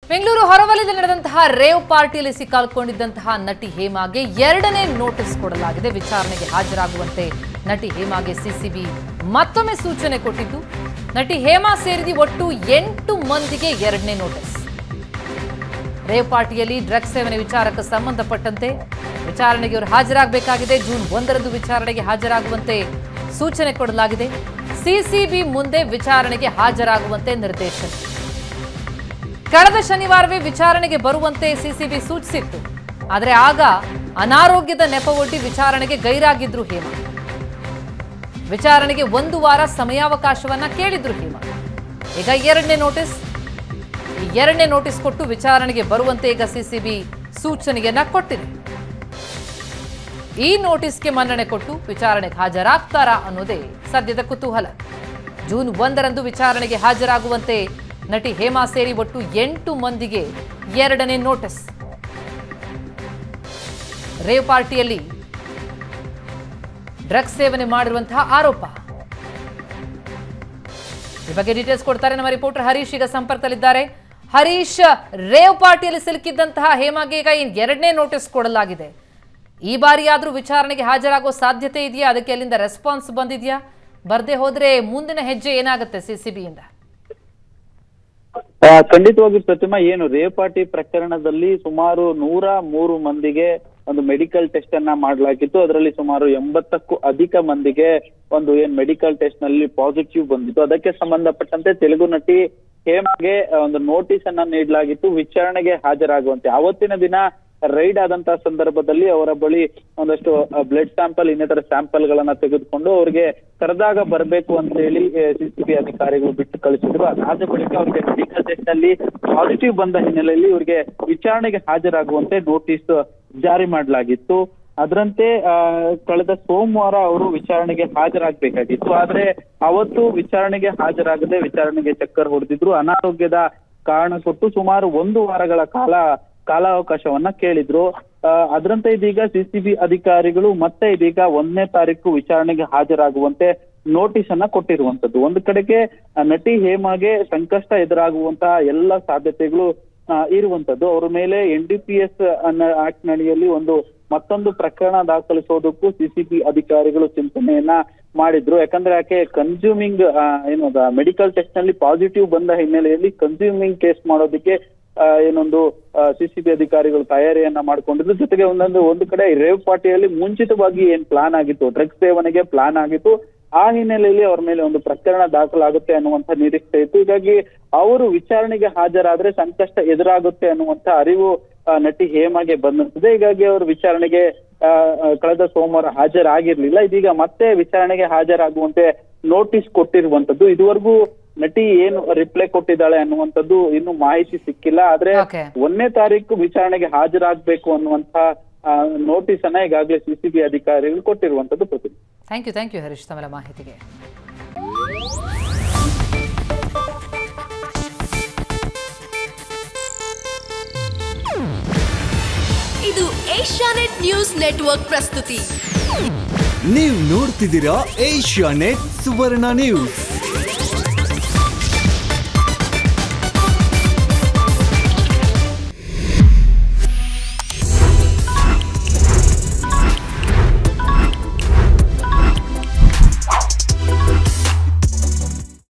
ಬೆಂಗಳೂರು ಹೊರವಲಯದಲ್ಲಿ ನಡೆದಂತಹ ರೇವ್ ಪಾರ್ಟಿಯಲ್ಲಿ ಸಿಕ್ಕಾಕೊಂಡಿದ್ದಂತಹ ನಟಿ ಹೇಮಾಗೆ ಎರಡನೇ ನೋಟಿಸ್ ಕೊಡಲಾಗಿದೆ ವಿಚಾರಣೆಗೆ ಹಾಜರಾಗುವಂತೆ ನಟಿ ಹೇಮಾಗೆ ಸಿಸಿಬಿ ಮತ್ತೊಮ್ಮೆ ಸೂಚನೆ ಕೊಟ್ಟಿದ್ದು ನಟಿ ಹೇಮಾ ಸೇರಿದ ಒಟ್ಟು ಎಂಟು ಮಂದಿಗೆ ಎರಡನೇ ನೋಟಿಸ್ ರೇವ್ ಪಾರ್ಟಿಯಲ್ಲಿ ಡ್ರಗ್ಸ್ ಸೇವನೆ ವಿಚಾರಕ್ಕೆ ಸಂಬಂಧಪಟ್ಟಂತೆ ವಿಚಾರಣೆಗೆ ಇವರು ಹಾಜರಾಗಬೇಕಾಗಿದೆ ಜೂನ್ ಒಂದರಂದು ವಿಚಾರಣೆಗೆ ಹಾಜರಾಗುವಂತೆ ಸೂಚನೆ ಕೊಡಲಾಗಿದೆ ಸಿಸಿಬಿ ಮುಂದೆ ವಿಚಾರಣೆಗೆ ಹಾಜರಾಗುವಂತೆ ನಿರ್ದೇಶನ ಕಳೆದ ಶನಿವಾರವೇ ವಿಚಾರಣೆಗೆ ಬರುವಂತೆ ಸಿಸಿಬಿ ಸೂಚಿಸಿತ್ತು ಆದರೆ ಆಗ ಅನಾರೋಗ್ಯದ ನೆಪವೊಡ್ಡಿ ವಿಚಾರಣೆಗೆ ಗೈರಾಗಿದ್ರು ಹೇಮಾ ವಿಚಾರಣೆಗೆ ಒಂದು ವಾರ ಸಮಯಾವಕಾಶವನ್ನ ಕೇಳಿದ್ರು ಹೇಮಾ ಈಗ ಎರಡನೇ ನೋಟಿಸ್ ಈ ಎರಡನೇ ನೋಟಿಸ್ ಕೊಟ್ಟು ವಿಚಾರಣೆಗೆ ಬರುವಂತೆ ಈಗ ಸಿಸಿಬಿ ಸೂಚನೆಯನ್ನ ಕೊಟ್ಟಿದೆ ಈ ನೋಟಿಸ್ಗೆ ಮನ್ನಣೆ ಕೊಟ್ಟು ವಿಚಾರಣೆಗೆ ಹಾಜರಾಗ್ತಾರಾ ಅನ್ನೋದೇ ಸದ್ಯದ ಕುತೂಹಲ ಜೂನ್ ಒಂದರಂದು ವಿಚಾರಣೆಗೆ ಹಾಜರಾಗುವಂತೆ ನಟಿ ಹೇಮಾ ಸೇರಿ ಒಟ್ಟು ಎಂಟು ಮಂದಿಗೆ ಎರಡನೇ ನೋಟಿಸ್ ರೇವ್ ಪಾರ್ಟಿಯಲ್ಲಿ ಡ್ರಗ್ಸ್ ಸೇವನೆ ಮಾಡಿರುವಂತಹ ಆರೋಪ ಈ ಬಗ್ಗೆ ಡೀಟೇಲ್ಸ್ ಕೊಡ್ತಾರೆ ನಮ್ಮ ರಿಪೋರ್ಟರ್ ಹರೀಶ್ ಈಗ ಸಂಪರ್ಕದಲ್ಲಿದ್ದಾರೆ ಹರೀಶ್ ರೇವ್ ಪಾರ್ಟಿಯಲ್ಲಿ ಸಿಲುಕಿದ್ದಂತಹ ಹೇಮಾಗೆ ಈಗ ಇನ್ ಎರಡನೇ ನೋಟಿಸ್ ಕೊಡಲಾಗಿದೆ ಈ ಬಾರಿ ಆದ್ರೂ ವಿಚಾರಣೆಗೆ ಹಾಜರಾಗೋ ಸಾಧ್ಯತೆ ಇದೆಯಾ ಅದಕ್ಕೆ ಅಲ್ಲಿಂದ ರೆಸ್ಪಾನ್ಸ್ ಬಂದಿದೆಯಾ ಬರ್ದೇ ಹೋದ್ರೆ ಮುಂದಿನ ಹೆಜ್ಜೆ ಏನಾಗುತ್ತೆ ಸಿಸಿಬಿಯಿಂದ ಆ, ಖಂಡಿತವಾಗಿ ಪ್ರತಿಮಾ ಏನು ರೇಪಾಟಿ ಪ್ರಕರಣದಲ್ಲಿ ಸುಮಾರು ನೂರ ಮೂರು ಮಂದಿಗೆ ಒಂದು ಮೆಡಿಕಲ್ ಟೆಸ್ಟ್ ಅನ್ನ ಮಾಡಲಾಗಿತ್ತು ಅದರಲ್ಲಿ ಸುಮಾರು ಎಂಬತ್ತಕ್ಕೂ ಅಧಿಕ ಮಂದಿಗೆ ಒಂದು ಏನ್ ಮೆಡಿಕಲ್ ಟೆಸ್ಟ್ ನಲ್ಲಿ ಪಾಸಿಟಿವ್ ಬಂದಿತ್ತು ಅದಕ್ಕೆ ಸಂಬಂಧಪಟ್ಟಂತೆ ತೆಲುಗು ನಟಿ ಹೇಮಾಗೆ ಒಂದು ನೋಟಿಸ್ ಅನ್ನ ನೀಡಲಾಗಿತ್ತು ವಿಚಾರಣೆಗೆ ಹಾಜರಾಗುವಂತೆ ಅವತ್ತಿನ ದಿನ ರೈಡ್ ಆದಂತಹ ಸಂದರ್ಭದಲ್ಲಿ ಅವರ ಬಳಿ ಒಂದಷ್ಟು ಬ್ಲಡ್ ಸ್ಯಾಂಪಲ್ ಇನ್ನಿತರ ಸ್ಯಾಂಪಲ್ ಗಳನ್ನ ತೆಗೆದುಕೊಂಡು ಅವರಿಗೆ ಕರೆದಾಗ ಬರಬೇಕು ಅಂತ ಹೇಳಿ ಸಿಸಿಬಿ ಅಧಿಕಾರಿಗಳು ಬಿಟ್ಟು ಕಳಿಸಿದ್ರು ಅದಾದ ಬಳಿಕ ಅವರಿಗೆ ಮೆಡಿಕಲ್ ಟೆಸ್ಟ್ ಅಲ್ಲಿ ಪಾಸಿಟಿವ್ ಬಂದ ಹಿನ್ನೆಲೆಯಲ್ಲಿ ಇವರಿಗೆ ವಿಚಾರಣೆಗೆ ಹಾಜರಾಗುವಂತೆ ನೋಟಿಸ್ ಜಾರಿ ಮಾಡಲಾಗಿತ್ತು ಅದರಂತೆ ಆ, ಕಳೆದ ಸೋಮವಾರ ಅವರು ವಿಚಾರಣೆಗೆ ಹಾಜರಾಗಬೇಕಾಗಿತ್ತು ಆದ್ರೆ ಅವತ್ತು ವಿಚಾರಣೆಗೆ ಹಾಜರಾಗದೆ ವಿಚಾರಣೆಗೆ ಚಕ್ಕರ್ ಹೊಡೆದಿದ್ರು ಅನಾರೋಗ್ಯದ ಕಾರಣ ಕೊಟ್ಟು ಸುಮಾರು ಒಂದು ವಾರಗಳ ಕಾಲ ಕಾಲಾವಕಾಶವನ್ನ ಕೇಳಿದ್ರು ಆ, ಅದರಂತೆ ಇದೀಗ ಸಿಸಿಬಿ ಅಧಿಕಾರಿಗಳು ಮತ್ತೆ ಇದೀಗ ಒಂದನೇ ತಾರೀಕು ವಿಚಾರಣೆಗೆ ಹಾಜರಾಗುವಂತೆ ನೋಟಿಸ್ ಅನ್ನ ಕೊಟ್ಟಿರುವಂತದ್ದು ಒಂದು ಕಡೆಗೆ ಆ, ನಟಿ ಹೇಮಾಗೆ ಸಂಕಷ್ಟ ಎದುರಾಗುವಂತಹ ಎಲ್ಲ ಸಾಧ್ಯತೆಗಳು ಆ, ಇರುವಂತದ್ದು ಅವರ ಮೇಲೆ ಎನ್ ಡಿ ಪಿ ಎಸ್ ಅನ್ನ ಆಕ್ಟ್ ನಡಿಯಲ್ಲಿ ಒಂದು ಮತ್ತೊಂದು ಪ್ರಕರಣ ದಾಖಲಿಸೋದಕ್ಕೂ ಸಿಸಿಬಿ ಅಧಿಕಾರಿಗಳು ಚಿಂತನೆಯನ್ನ ಮಾಡಿದ್ರು ಯಾಕಂದ್ರೆ ಯಾಕೆ ಕನ್ಸ್ಯೂಮಿಂಗ್ ಏನು ಮೆಡಿಕಲ್ ಟೆಸ್ಟ್ ನಲ್ಲಿ ಪಾಸಿಟಿವ್ ಬಂದ ಹಿನ್ನೆಲೆಯಲ್ಲಿ ಕನ್ಸ್ಯೂಮಿಂಗ್ ಕೇಸ್ ಮಾಡೋದಕ್ಕೆ ಆ, ಏನೊಂದು ಸಿಸಿಬಿ ಅಧಿಕಾರಿಗಳು ತಯಾರಿಯನ್ನ ಮಾಡ್ಕೊಂಡಿದ್ರು ಜೊತೆಗೆ ಒಂದೊಂದು ಒಂದು ಕಡೆ ರೇವ್ ಪಾರ್ಟಿಯಲ್ಲಿ ಮುಂಚಿತವಾಗಿ ಏನ್ ಪ್ಲಾನ್ ಆಗಿತ್ತು ಡ್ರಗ್ಸ್ ಸೇವನೆಗೆ ಪ್ಲಾನ್ ಆಗಿತ್ತು ಆ ಹಿನ್ನೆಲೆಯಲ್ಲಿ ಅವ್ರ ಮೇಲೆ ಒಂದು ಪ್ರಕರಣ ದಾಖಲಾಗುತ್ತೆ ಅನ್ನುವಂತ ನಿರೀಕ್ಷೆ ಇತ್ತು ಹೀಗಾಗಿ ಅವರು ವಿಚಾರಣೆಗೆ ಹಾಜರಾದ್ರೆ ಸಂಕಷ್ಟ ಎದುರಾಗುತ್ತೆ ಅನ್ನುವಂತ ಅರಿವು ಆ, ನಟಿ ಹೇಮಾಗೆ ಬಂದಂತದೆ ಹೀಗಾಗಿ ಅವರು ವಿಚಾರಣೆಗೆ ಆ, ಆ, ಕಳೆದ ಸೋಮವಾರ ಹಾಜರಾಗಿರ್ಲಿಲ್ಲ ಇದೀಗ ಮತ್ತೆ ವಿಚಾರಣೆಗೆ ಹಾಜರಾಗುವಂತೆ ನೋಟಿಸ್ ಕೊಟ್ಟಿರುವಂತದ್ದು ಇದುವರೆಗೂ ನಟಿ ಏನು ರಿಪ್ಲೈ ಕೊಟ್ಟಿದ್ದಾಳೆ ಅನ್ನುವಂಥದ್ದು ಇನ್ನು ಮಾಹಿತಿ ಸಿಕ್ಕಿಲ್ಲ ಆದ್ರೆ Okay. ಒಂದನೇ ತಾರೀಕು ವಿಚಾರಣೆಗೆ ಹಾಜರಾಗಬೇಕು ಅನ್ನುವಂತ ನೋಟಿಸ್ ಅನ್ನ ಈಗಾಗಲೇ ಸಿಸಿಬಿ ಅಧಿಕಾರಿಗಳು ಕೊಟ್ಟಿರುವಂತದ್ದು ಪ್ರತಿ thank you thank you Harish ತಮ್ಮೆಲ್ಲ ಮಾಹಿತಿಗೆ ಇದು ಏಷ್ಯಾನೆಟ್ ನ್ಯೂಸ್ ನೆಟ್ವರ್ಕ್ ಪ್ರಸ್ತುತಿ ನೀವು ನೋಡ್ತಿದ್ದೀರಾ ಏಷ್ಯಾ ನೆಟ್ ಸುವರ್ಣ ನ್ಯೂಸ್